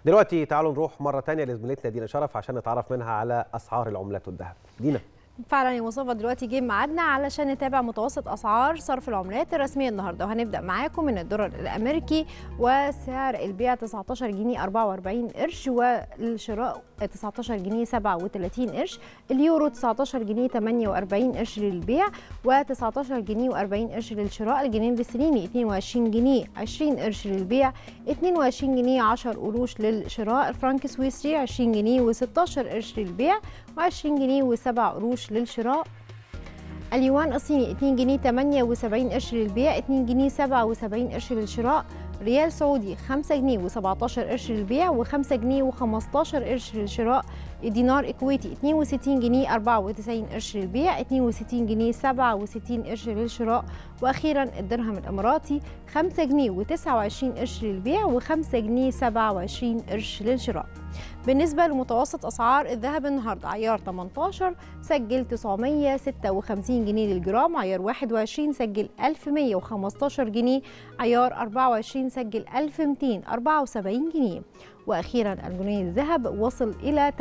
دلوقتي تعالوا نروح مره تانية لزميلتنا دينا شرف عشان نتعرف منها على اسعار العملات والذهب دينا فعلا يا مصطفى دلوقتي جه ميعادنا علشان نتابع متوسط اسعار صرف العملات الرسميه النهارده وهنبدا معاكم من الدولار الامريكي وسعر البيع 19 جنيه 44 قرش والشراء 19 جنيه 37 قرش اليورو 19 جنيه 48 قرش للبيع و19 جنيه و40 قرش للشراء الجنيه الاسترليني 22 جنيه 20 قرش للبيع 22 جنيه 10 قروش للشراء الفرنك السويسري 20 جنيه و16 قرش للبيع و20 جنيه و7 قروش للشراء اليوان الصيني 2 جنيه 78 قرش للبيع 2 جنيه 77 قرش للشراء ريال سعودي 5 جنيه و17 قرش للبيع و5 جنيه و15 قرش للشراء الدينار الكويتي 62 جنيه 94 قرش للبيع 62 جنيه 67 قرش للشراء واخيرا الدرهم الاماراتي 5 جنيه و29 قرش للبيع و5 جنيه 27 قرش للشراء بالنسبة لمتوسط أسعار الذهب النهاردة عيار 18 سجل 956 جنيه للجرام عيار 21 سجل 1115 جنيه عيار 24 سجل 1274 جنيه وأخيرا الجنيه الذهب وصل إلى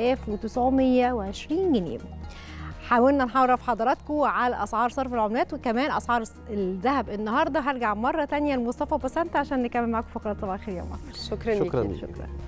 8920 جنيه حاولنا نعرف حضراتكم على اسعار صرف العملات وكمان اسعار الذهب النهارده هرجع مره تانية لمصطفى بسنت عشان نكمل معاكم فقره صباح الخير يا مصر شكرا, شكرا ليكي. ليك. شكرا